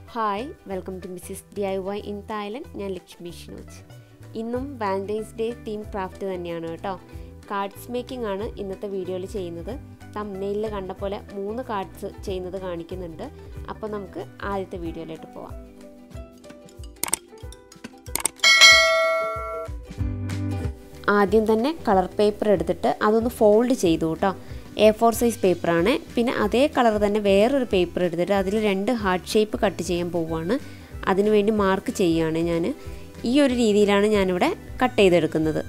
hi welcome to Mrs D I Y in Thailand ഞാൻ ലക്ഷ്മി ഷിനോജ് ഇന്നും Valentine's day theme craft തന്നെയാണ് കേട്ടോ cards making ആണ് ഇന്നത്തെ വീഡിയോയിൽ ചെയ്യുന്നത് തമ്നെയിലിൽ കണ്ട പോലെ മൂന്ന് കാർഡ്സ് ചെയ്യുന്നത് കാണിക്കുന്നുണ്ട് അപ്പോൾ നമുക്ക് ആദ്യത്തെ വീഡിയോയിലോട്ട് പോവാം ആദ്യം തന്നെ കളർ പേപ്പർ എടുത്തിട്ട് അതൊന്ന് ഫോൾഡ് ചെയ്തു കേട്ടോ എ ഫോർ സൈസ് പേപ്പറാണ് പിന്നെ അതേ കളർ തന്നെ വേറൊരു പേപ്പർ എടുത്തിട്ട് അതിൽ രണ്ട് ഹാർട്ട് ഷേപ്പ് കട്ട് ചെയ്യാൻ പോവുകയാണ് അതിനുവേണ്ടി മാർക്ക് ചെയ്യുകയാണ് ഞാൻ ഈ ഒരു രീതിയിലാണ് ഞാനിവിടെ കട്ട് ചെയ്തെടുക്കുന്നത്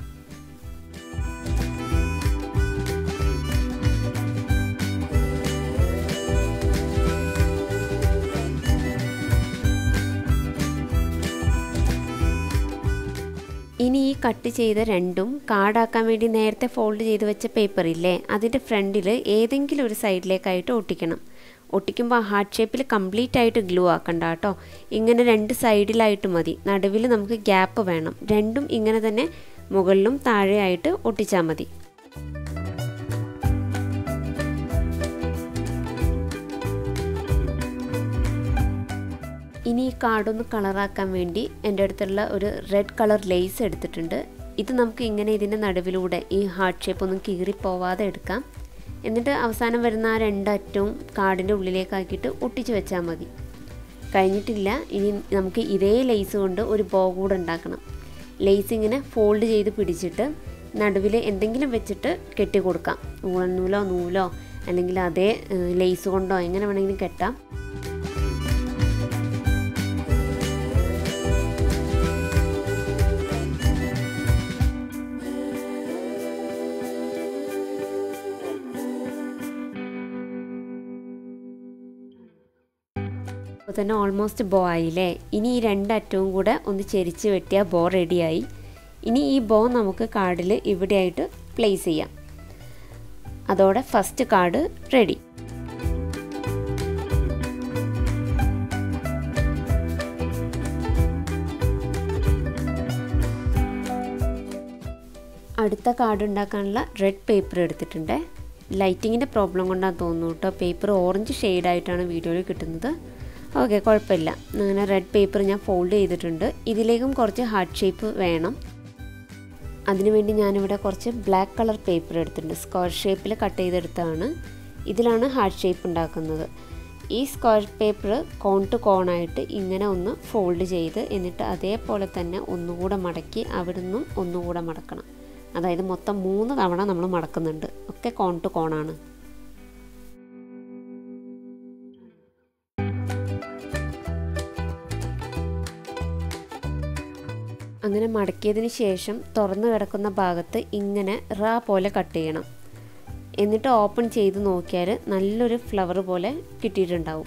ഇനി ഈ കട്ട് ചെയ്ത രണ്ടും കാർഡാക്കാൻ വേണ്ടി നേരത്തെ ഫോൾഡ് ചെയ്ത് വെച്ച പേപ്പർ ഇല്ലേ അതിൻ്റെ ഫ്രണ്ടിൽ ഏതെങ്കിലും ഒരു സൈഡിലേക്കായിട്ട് ഒട്ടിക്കണം ഒട്ടിക്കുമ്പോൾ ഹാർട്ട് ഷേപ്പിൽ കംപ്ലീറ്റ് ആയിട്ട് ഗ്ലൂ ആക്കണ്ട കേട്ടോ ഇങ്ങനെ രണ്ട് സൈഡിലായിട്ട് മതി നടുവിൽ നമുക്ക് ഗ്യാപ്പ് വേണം രണ്ടും ഇങ്ങനെ തന്നെ മുകളിലും താഴെയായിട്ട് ഒട്ടിച്ചാൽ മതി ഇനി ഈ കാർഡൊന്ന് കളറാക്കാൻ വേണ്ടി എൻ്റെ അടുത്തുള്ള ഒരു റെഡ് കളർ ലേസ് എടുത്തിട്ടുണ്ട് ഇത് നമുക്ക് ഇങ്ങനെ ഇതിൻ്റെ നടുവിലൂടെ ഈ ഹാർട്ട് ഷേപ്പ് ഒന്നും കീറിപ്പോവാതെ എടുക്കാം എന്നിട്ട് അവസാനം വരുന്ന ആ രണ്ടറ്റവും കാർഡിൻ്റെ ഉള്ളിലേക്കാക്കിയിട്ട് ഒട്ടിച്ച് വെച്ചാൽ മതി കഴിഞ്ഞിട്ടില്ല ഇനി നമുക്ക് ഇതേ ലേസ് കൊണ്ട് ഒരു ബോ കൂടെ ഉണ്ടാക്കണം ലേസ് ഇങ്ങനെ ഫോൾഡ് ചെയ്ത് പിടിച്ചിട്ട് നടുവിൽ എന്തെങ്കിലും വെച്ചിട്ട് കെട്ടി കൊടുക്കാം ഊളൻ നൂലോ നൂലോ അല്ലെങ്കിൽ അതേ ലേസ് കൊണ്ടോ എങ്ങനെ വേണമെങ്കിലും കെട്ടാം അപ്പോൾ തന്നെ ഓൾമോസ്റ്റ് ബോ ആയില്ലേ ഇനി ഈ രണ്ടറ്റവും കൂടെ ഒന്ന് ചെരിച്ച് വെട്ടിയാൽ ബോ റെഡിയായി ഇനി ഈ ബോ നമുക്ക് കാർഡിൽ ഇവിടെയായിട്ട് പ്ലേസ് ചെയ്യാം അതോടെ ഫസ്റ്റ് കാർഡ് റെഡി അടുത്ത കാർഡ് ഉണ്ടാക്കാനുള്ള റെഡ് പേപ്പർ എടുത്തിട്ടുണ്ട് ലൈറ്റിങ്ങിൻ്റെ പ്രോബ്ലം കൊണ്ടാണ് തോന്നുന്നു കേട്ടോ പേപ്പർ ഓറഞ്ച് ഷെയ്ഡായിട്ടാണ് വീഡിയോയിൽ കിട്ടുന്നത് ഓക്കെ കുഴപ്പമില്ല അങ്ങനെ റെഡ് പേപ്പർ ഞാൻ ഫോൾഡ് ചെയ്തിട്ടുണ്ട് ഇതിലേക്കും കുറച്ച് ഹാർട്ട് ഷേപ്പ് വേണം അതിനുവേണ്ടി ഞാനിവിടെ കുറച്ച് ബ്ലാക്ക് കളർ പേപ്പർ എടുത്തിട്ടുണ്ട് സ്ക്വയർ ഷേപ്പിൽ കട്ട് ചെയ്തെടുത്താണ് ഇതിലാണ് ഹാർട്ട് ഷേപ്പ് ഉണ്ടാക്കുന്നത് ഈ square paper corner to corner ആയിട്ട് ഇങ്ങനെ ഒന്ന് ഫോൾഡ് ചെയ്ത് എന്നിട്ട് അതേപോലെ തന്നെ ഒന്നുകൂടെ മടക്കി അവിടെ നിന്നും ഒന്നുകൂടെ മടക്കണം അതായത് മൊത്തം മൂന്ന് തവണ നമ്മൾ മടക്കുന്നുണ്ട് ഒക്കെ കോൺ ടു കോണാണ് അങ്ങനെ മടക്കിയതിന് ശേഷം തുറന്നു കിടക്കുന്ന ഭാഗത്ത് ഇങ്ങനെ റാ പോലെ കട്ട് ചെയ്യണം എന്നിട്ട് ഓപ്പൺ ചെയ്ത് നോക്കിയാൽ നല്ലൊരു ഫ്ലവർ പോലെ കിട്ടിയിട്ടുണ്ടാവും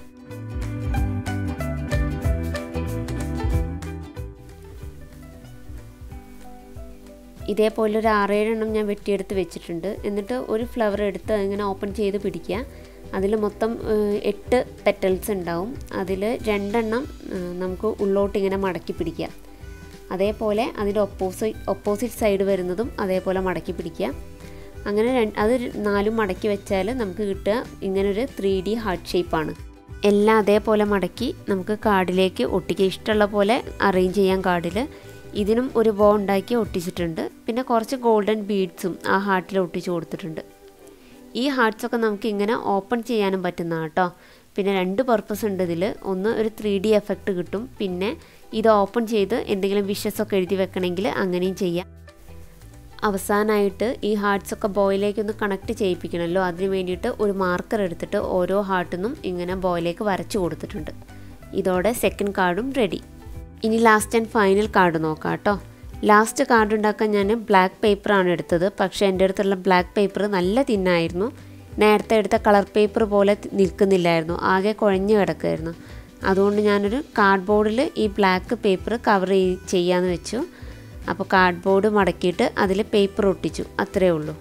ഇതേപോലെ ഒരു ആറേഴെണ്ണം ഞാൻ വെട്ടിയെടുത്ത് വെച്ചിട്ടുണ്ട് എന്നിട്ട് ഒരു ഫ്ലവർ എടുത്ത് ഇങ്ങനെ ഓപ്പൺ ചെയ്ത് പിടിക്കുക അതിൽ മൊത്തം എട്ട് പെറ്റൽസ് ഉണ്ടാവും അതിൽ രണ്ടെണ്ണം നമുക്ക് ഉള്ളോട്ട് ഇങ്ങനെ മടക്കി പിടിക്കുക അതേപോലെ അതിൻ്റെ ഒപ്പോസിറ്റ് ഒപ്പോസിറ്റ് സൈഡ് വരുന്നതും അതേപോലെ മടക്കി പിടിക്കുക അങ്ങനെ അത് നാലും മടക്കി വെച്ചാൽ നമുക്ക് കിട്ടുക ഇങ്ങനൊരു ത്രീ ഡി ഹാർട്ട് ഷേപ്പാണ് എല്ലാം അതേപോലെ മടക്കി നമുക്ക് കാർഡിലേക്ക് ഒട്ടിക്കുക ഇഷ്ടമുള്ള പോലെ അറേഞ്ച് ചെയ്യാം കാർഡിൽ ഇതിനും ഒരു ബോ ഉണ്ടാക്കി ഒട്ടിച്ചിട്ടുണ്ട് പിന്നെ കുറച്ച് ഗോൾഡൻ ബീഡ്സും ആ ഹാർട്ടിൽ ഒട്ടിച്ച് കൊടുത്തിട്ടുണ്ട് ഈ ഹാർട്ട്സൊക്കെ നമുക്ക് ഇങ്ങനെ ഓപ്പൺ ചെയ്യാനും പറ്റുന്ന കേട്ടോ പിന്നെ രണ്ട് പർപ്പസ് ഉണ്ട് ഇതിൽ ഒന്ന് ഒരു ത്രീ ഡി എഫക്റ്റ് കിട്ടും പിന്നെ ഇത് ഓപ്പൺ ചെയ്ത് എന്തെങ്കിലും വിഷസ് ഒക്കെ എഴുതി വെക്കണമെങ്കിൽ അങ്ങനെയും ചെയ്യാം അവസാനമായിട്ട് ഈ ഹാർട്ട്സ് ഒക്കെ ബോയിലേക്ക് ഒന്ന് കണക്ട് ചെയ്യിപ്പിക്കണമല്ലോ അതിന് വേണ്ടിയിട്ട് ഒരു മാർക്കർ എടുത്തിട്ട് ഓരോ ഹാർട്ടിൽ നിന്നും ഇങ്ങനെ ബോയിലേക്ക് വരച്ചു കൊടുത്തിട്ടുണ്ട് ഇതോടെ സെക്കൻഡ് കാർഡും റെഡി ഇനി ലാസ്റ്റ് ആൻഡ് ഫൈനൽ കാർഡ് നോക്കാം കേട്ടോ ലാസ്റ്റ് കാർഡ് ഉണ്ടാക്കാൻ ഞാൻ ബ്ലാക്ക് പേപ്പറാണ് എടുത്തത് പക്ഷേ എൻ്റെ അടുത്തുള്ള ബ്ലാക്ക് പേപ്പർ നല്ല തിന്നായിരുന്നു നേരത്തെ എടുത്ത കളർ പേപ്പർ പോലെ നിൽക്കുന്നില്ലായിരുന്നു ആകെ കുഴഞ്ഞു കിടക്കുമായിരുന്നു അതുകൊണ്ട് ഞാനൊരു കാർഡ് ബോർഡിൽ ഈ ബ്ലാക്ക് പേപ്പർ കവർ ചെയ്യാമെന്ന് വെച്ചു അപ്പോൾ കാർഡ് ബോർഡ് മടക്കിയിട്ട് അതിൽ പേപ്പർ ഒട്ടിച്ചു അത്രേ ഉള്ളൂ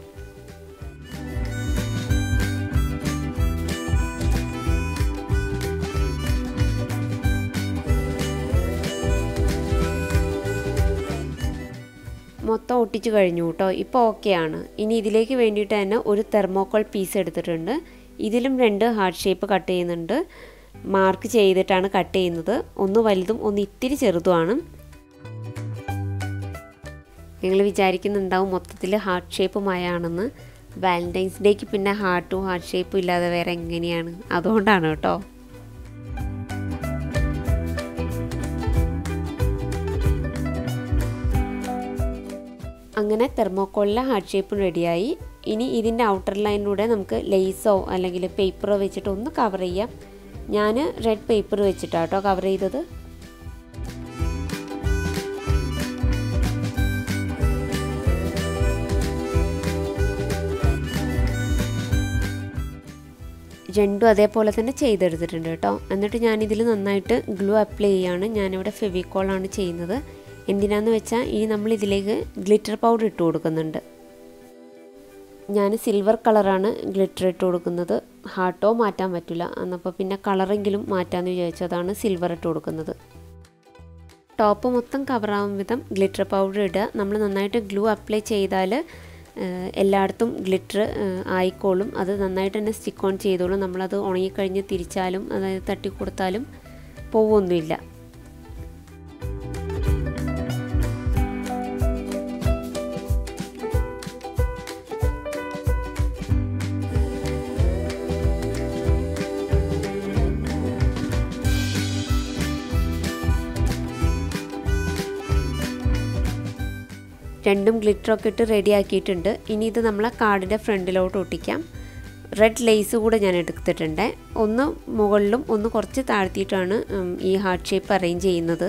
മൊത്തം ഒട്ടിച്ചു കഴിഞ്ഞു കേട്ടോ ഇപ്പോൾ ഓക്കെയാണ് ഇനി ഇതിലേക്ക് വേണ്ടിയിട്ട് തന്നെ ഒരു തെർമോക്കോൾ പീസ് എടുത്തിട്ടുണ്ട് ഇതിലും രണ്ട് ഹാർട്ട് ഷേപ്പ് കട്ട് ചെയ്യുന്നുണ്ട് മാർക്ക് ചെയ്തിട്ടാണ് കട്ട് ചെയ്യുന്നത് ഒന്ന് വലുതും ഒന്ന് ഇത്തിരി ചെറുതുമാണ് നിങ്ങൾ വിചാരിക്കുന്നുണ്ടാവും മൊത്തത്തിൽ ഹാർട്ട് ഷേപ്പുമായാണെന്ന് വാലൻറ്റൈൻസ് ഡേക്ക് പിന്നെ ഹാർട്ടും ഹാർട്ട് ഷേപ്പും ഇല്ലാതെ വേറെ എങ്ങനെയാണ് അതുകൊണ്ടാണ് കേട്ടോ അങ്ങനെ തെർമോക്കോളിലെ ഹാർട്ട് ഷേപ്പും റെഡിയായി ഇനി ഇതിൻ്റെ ഔട്ടർ ലൈനിലൂടെ നമുക്ക് ലെയ്സോ അല്ലെങ്കിൽ പേപ്പറോ വെച്ചിട്ട് ഒന്ന് കവർ ചെയ്യാം ഞാൻ റെഡ് പേപ്പർ വെച്ചിട്ടാണ് കേട്ടോ കവർ ചെയ്തത് രണ്ടും അതേപോലെ തന്നെ ചെയ്തെടുത്തിട്ടുണ്ട് കേട്ടോ എന്നിട്ട് ഞാനിതിൽ നന്നായിട്ട് ഗ്ലൂ അപ്ലൈ ചെയ്യാണ് ഞാനിവിടെ ഫെവിക്കോളാണ് ചെയ്യുന്നത് എന്തിനാന്ന് വെച്ചാൽ ഇനി നമ്മൾ ഇതിലേക്ക് ഗ്ലിറ്റർ പൗഡർ ഇട്ട് കൊടുക്കുന്നുണ്ട് ഞാൻ സിൽവർ കളറാണ് ഗ്ലിറ്റർ ഇട്ട് കൊടുക്കുന്നത് ഹാർട്ടോ മാറ്റാൻ പറ്റില്ല എന്നപ്പോൾ പിന്നെ കളറെങ്കിലും മാറ്റാമെന്ന് വിചാരിച്ചതാണ് സിൽവർ ഇട്ട് കൊടുക്കുന്നത് ടോപ്പ് മൊത്തം കവറാവും വിധം ഗ്ലിറ്റർ പൗഡർ ഇടുക നമ്മൾ നന്നായിട്ട് ഗ്ലൂ അപ്ലൈ ചെയ്താൽ എല്ലായിടത്തും ഗ്ലിറ്റർ ആയിക്കോളും അത് നന്നായിട്ട് തന്നെ സ്റ്റിക്ക് ഓൺ ചെയ്തോളും നമ്മളത് ഉണങ്ങിക്കഴിഞ്ഞ് തിരിച്ചാലും അതായത് തട്ടി കൊടുത്താലും പോവൊന്നുമില്ല രണ്ടും ഗ്ലിറ്ററൊക്കെ ഇട്ട് റെഡി ആക്കിയിട്ടുണ്ട് ഇനി ഇത് നമ്മളെ കാർഡിൻ്റെ ഫ്രണ്ടിലോട്ട് ഒട്ടിക്കാം റെഡ് ലേസ് കൂടെ ഞാൻ എടുത്തിട്ടുണ്ട് ഒന്ന് മുകളിലും ഒന്ന് കുറച്ച് താഴ്ത്തിയിട്ടാണ് ഈ ഹാർട്ട് ഷേപ്പ് അറേഞ്ച് ചെയ്യുന്നത്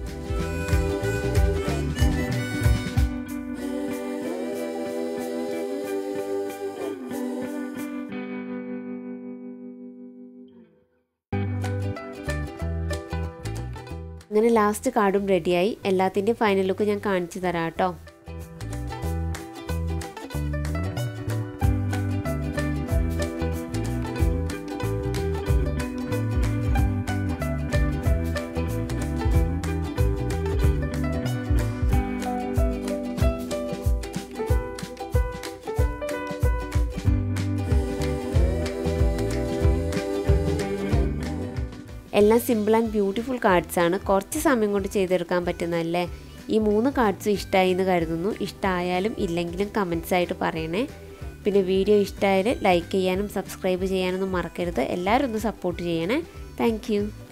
അങ്ങനെ ലാസ്റ്റ് കാർഡും റെഡിയായി എല്ലാത്തിൻ്റെയും ഫൈനൽ ലുക്ക് ഞാൻ കാണിച്ചു തരാം കേട്ടോ എല്ലാം സിമ്പിൾ ആൻഡ് ബ്യൂട്ടിഫുൾ കാർഡ്സ് ആണ് കുറച്ച് സമയം കൊണ്ട് ചെയ്തെടുക്കാൻ പറ്റുന്നതല്ലേ ഈ മൂന്ന് കാർഡ്സും ഇഷ്ടമായി എന്ന് കരുതുന്നു ഇഷ്ടമായാലും ഇല്ലെങ്കിലും കമൻസ് ആയിട്ട് പറയണേ പിന്നെ വീഡിയോ ഇഷ്ടമായാൽ ലൈക്ക് ചെയ്യാനും സബ്സ്ക്രൈബ് ചെയ്യാനൊന്നും മറക്കരുത് എല്ലാവരും ഒന്ന് സപ്പോർട്ട് ചെയ്യണേ താങ്ക്